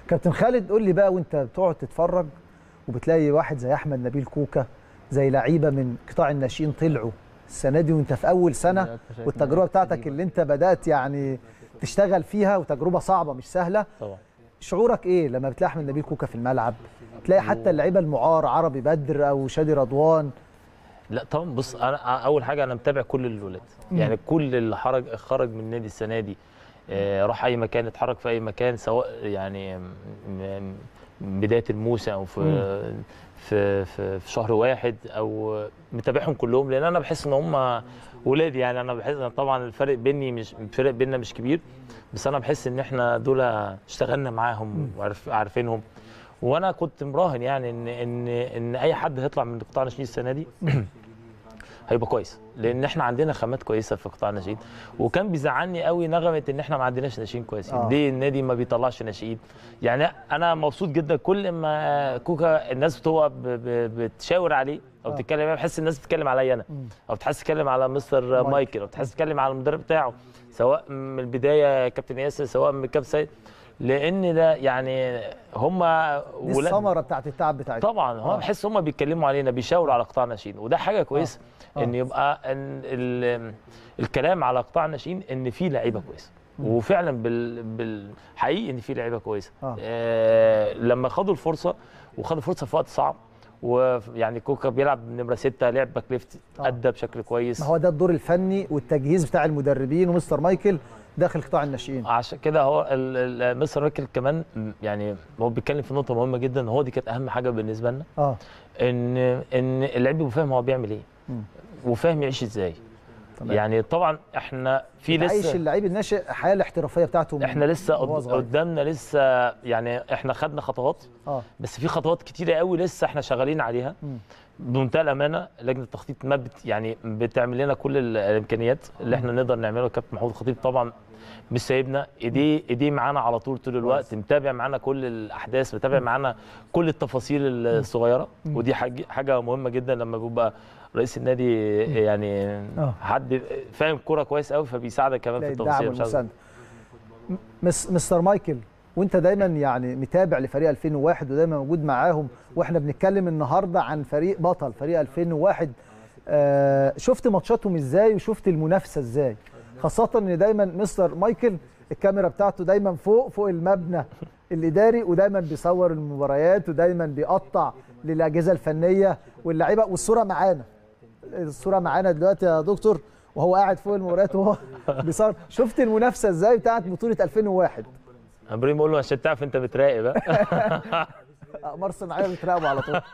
كابتن خالد قول لي بقى وانت بتقعد تتفرج وبتلاقي واحد زي احمد نبيل كوكا زي لعيبه من قطاع الناشئين طلعوا السنه دي وانت في اول سنه والتجربه بتاعتك اللي انت بدات يعني تشتغل فيها وتجربه صعبه مش سهله طبعا شعورك ايه لما بتلاقي احمد نبيل كوكا في الملعب تلاقي حتى اللعيبه المعار عربي بدر او شادي رضوان لا طبعا بص انا اول حاجه انا متابع كل الولاد يعني كل اللي خرج خرج من النادي السنه دي آه، راح اي مكان اتحرك في اي مكان سواء يعني م- م- بدايه الموسم او في في في, في شهر واحد او متابعهم كلهم لان انا بحس ان هم ولادي يعني انا بحس ان طبعا الفرق بيني مش الفرق بيننا مش كبير بس انا بحس ان احنا دول اشتغلنا معاهم وعارف عارفينهم وانا كنت مراهن يعني ان ان ان اي حد هيطلع من قطاع الناشئين السنه دي هيبقى كويس لان احنا عندنا خامات كويسه في قطاع الناشئين وكان بيزعلني قوي نغمه ان احنا ما عندناش ناشئين كويسين آه. ليه النادي ما بيطلعش ناشئين يعني انا مبسوط جدا كل ما كوكا الناس بتبقى ب- ب- بتشاور عليه او آه. تتكلم عليه بحس الناس بتتكلم عليا انا مم. او بتحس تتكلم على مستر مايكل. مايكل او تحس تتكلم على المدرب بتاعه سواء من البدايه كابتن ياسر سواء من كابتن سيد لان ده يعني هم دي الثمره بتاعت التعب بتاعتهم طبعا هو آه. بحس هم بيتكلموا علينا بيشاوروا على قطاع الناشئين وده حاجه كويسه آه. ان يبقى ان ال- الكلام على قطاع الناشئين ان في لعيبه كويسه وفعلا بال بالحقيقي ان في لعيبه كويسه آه. آه لما خدوا الفرصه وخدوا فرصه في وقت صعب ويعني كوكا بيلعب نمره ستة لعب باك ليفت آه. ادى بشكل كويس ما هو ده الدور الفني والتجهيز بتاع المدربين ومستر مايكل داخل قطاع الناشئين عشان كده هو ال- ال- مستر مايكل كمان يعني هو بيتكلم في نقطه مهمه جدا هو دي كانت اهم حاجه بالنسبه لنا اه ان ان اللعيب يبقى فاهم هو بيعمل ايه مم. وفاهم يعيش ازاي تمام. يعني طبعا احنا في عايش لسه اللعيب الناشئ الحياه الاحترافيه بتاعته من- احنا لسه وهو قد- صغير. قدامنا لسه يعني احنا خدنا خطوات اه بس في خطوات كتيره قوي لسه احنا شغالين عليها مم. بمنتهى الامانه لجنه التخطيط ما بت يعني بتعمل لنا كل ال- الامكانيات اللي احنا نقدر نعملها كابتن محمود الخطيب طبعا مش سايبنا ايديه ايديه معانا على طول طول الوقت متابع معانا كل الاحداث متابع معانا كل التفاصيل الصغيره ودي حاجه حاجه مهمه جدا لما بيبقى رئيس النادي يعني آه. حد فاهم كوره كويس قوي فبيساعدك كمان في تلاقي الدعم التفاصيل مش عايز- والمسانده م- مس مستر مايكل وانت دايما يعني متابع لفريق 2001 ودايما موجود معاهم واحنا بنتكلم النهارده عن فريق بطل فريق 2001 آه شفت ماتشاتهم ازاي وشفت المنافسه ازاي خاصه ان دايما مستر مايكل الكاميرا بتاعته دايما فوق فوق المبنى الاداري ودايما بيصور المباريات ودايما بيقطع للاجهزه الفنيه واللعيبه والصوره معانا الصوره معانا دلوقتي يا دكتور وهو قاعد فوق المباريات وهو بيصور شفت المنافسه ازاي بتاعت بطوله 2001 ابراهيم بقول له عشان تعرف انت بتراقب ها؟ اقمار صناعيه بتراقبوا على طول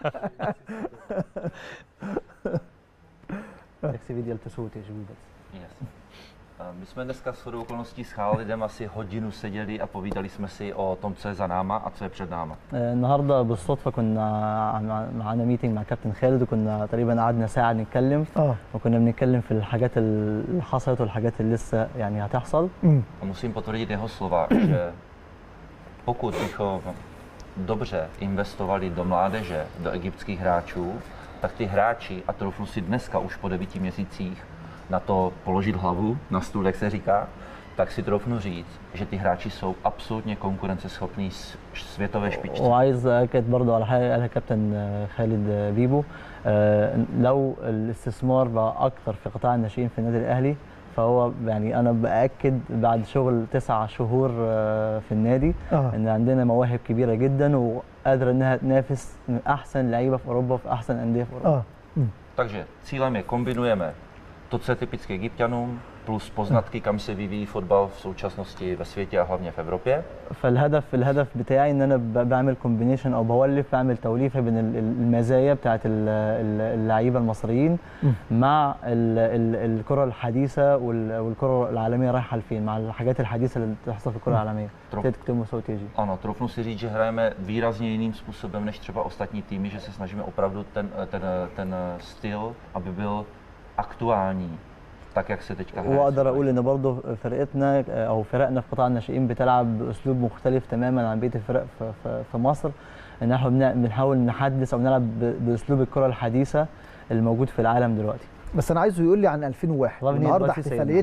Jak si viděl tu soutěž vůbec? Yes. A My jsme dneska s shodou okolností s Chálidem asi hodinu seděli a povídali jsme si o tom, co je za náma a co je před náma. آه، النهارده بالصدفه كنا مع- معانا ميتنج مع كابتن خالد وكنا تقريبا قعدنا ساعه نتكلم اه وكنا بنتكلم في الحاجات اللي حصلت والحاجات اللي لسه يعني هتحصل أمم. A musím potvrdit jeho slova, že pokud bychom dobře investovali do mládeže, do egyptských hráčů, tak ty hráči, a troufnu si dneska už po devíti měsících na to položit hlavu na stůl, jak se říká, tak si troufnu říct, že ty hráči jsou absolutně konkurenceschopní s světové špičce. وعايز اكد برضه على حاجه قالها كابتن آه، خالد آه، بيبو آه، لو الاستثمار بقى اكتر في قطاع الناشئين في النادي الاهلي فهو يعني انا باكد بعد شغل تسع شهور آه، في النادي اه ان عندنا مواهب كبيره جدا وقادره انها تنافس من احسن لعيبه في اوروبا في احسن انديه في اوروبا اه Takže cílem je kombinujeme to, co je typické egyptianům, plus poznatky, kam se vyvíjí fotbal v současnosti ve světě a hlavně v Evropě. فالهدف الهدف بتاعي ان انا ب- بعمل كومبينيشن او بولف بعمل توليفه بين ال- ال- المزايا بتاعت ال- ال- اللعيبه المصريين مم. مع ال- ال- الكره الحديثه وال- والكره العالميه رايحه لفين مع الحاجات الحديثه اللي بتحصل في الكره العالميه Trof, تكتب صوتيجي ano, trofnu si říct, že hrajeme výrazně jiným způsobem než třeba ostatní týmy, že se snažíme opravdu ten, ten, ten styl, aby byl aktuální, tak jak se teďka hraje. واقدر اقول ان برضه فرقتنا او فرقنا في قطاع الناشئين بتلعب باسلوب مختلف تماما عن بقيه الفرق في, في, في مصر ان احنا بن- بنحاول نحدث او نلعب ب- باسلوب الكره الحديثه الموجود في العالم دلوقتي بس انا عايزه يقول لي عن 2001 طب نيجي النهارده دلوقتي سيدنا. احتفاليتنا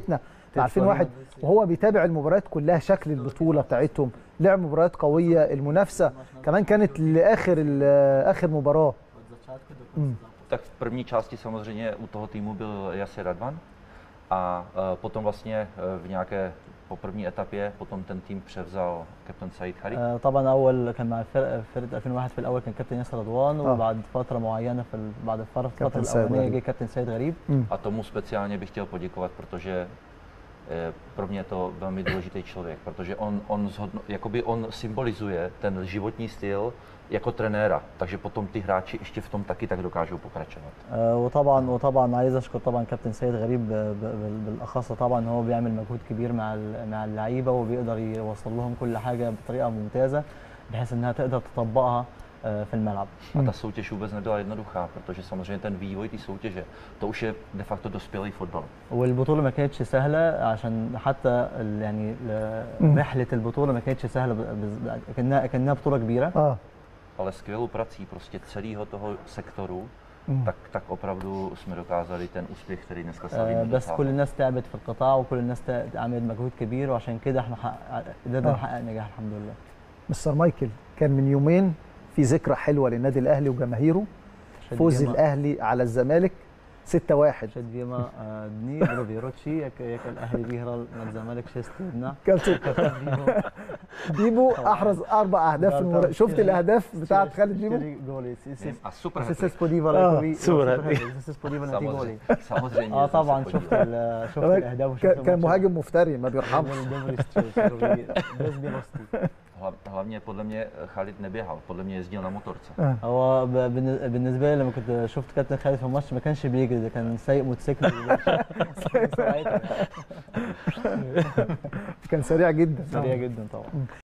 في 2001 وهو بيتابع المباريات كلها شكل البطوله بتاعتهم لعب مباريات قويه المنافسه كمان كانت لاخر ال- اخر مباراه مم. Tak v první části samozřejmě u toho týmu byl Jasir Radvan a eh, potom vlastně eh, v nějaké po první etapě potom ten tým převzal kapten Said Khari. آه، طبعا اول كان مع الفرقه فرقه 2001 في الاول كان كابتن ياسر رضوان آه. وبعد فتره معينه في ال- بعد الفتره كابتن الفتره سيد الاولانيه غريب. جه كابتن سيد غريب A tomu speciálně bych chtěl poděkovat, protože eh, pro mě je to velmi důležitý člověk, protože on, on, zhodno, jakoby on symbolizuje ten životní styl jako trenéra, takže potom ty hráči ještě v tom taky tak dokážou pokračovat. آه، وطبعا وطبعا عايز اشكر طبعا كابتن سيد غريب ب- ب- بال- بالاخص طبعا هو بيعمل مجهود كبير مع ال- مع اللعيبه وبيقدر يوصل لهم كل حاجه بطريقه ممتازه بحيث انها تقدر تطبقها آه، في الملعب A ta soutěž vůbec nebyla jednoduchá, protože samozřejmě ten vývoj té soutěže, to už je de facto dospělý fotbal. والبطوله ما كانتش سهله عشان حتى ال- يعني ال- رحله البطوله ما كانتش سهله ب- ب- كانها كانها بطوله كبيره اه Ale skvělou prací prostě celého toho sektoru, مم. tak, tak opravdu jsme dokázali ten úspěch, který dneska آه، slavíme. بس dosáhnout. كل الناس تعبت في القطاع وكل الناس تا- عملت مجهود كبير وعشان كده احنا حقق- قدرنا آه. نحقق نجاح الحمد لله مستر مايكل كان من يومين في ذكرى حلوه للنادي الاهلي وجماهيره فوز Siedmioma- الاهلي على الزمالك 6-1 Przed dwiema e, dni Robiroci, jak, jak Al-Ahli wygrał nad Zamalek 6-1. كابتن بيبو احرز اربع اهداف في المباراه شفت الاهداف بتاعت خالد بيبو جولي A super Se hat-trick. spodiva آه، Lekovi صورة. Se spodiva na ti goli Samozřejmě, samozřejmě. اه jsem se طبعا شفت podíval. ال- شفت كمان الاهداف وشفت كان كان الماتش. مهاجم مفتري ما بيرحمش Dobry- dobry strzał, robi bez miłości. Hla- Hlavně podle mě Khalid neběhal, podle mě jezdil na motorce. هو ب- بالن- بالنسبه لي لما كنت شفت كابتن خالد في الماتش ما كانش بيجري ده كان سايق موتوسيكل كان سريع جدا سريع جدا طبعا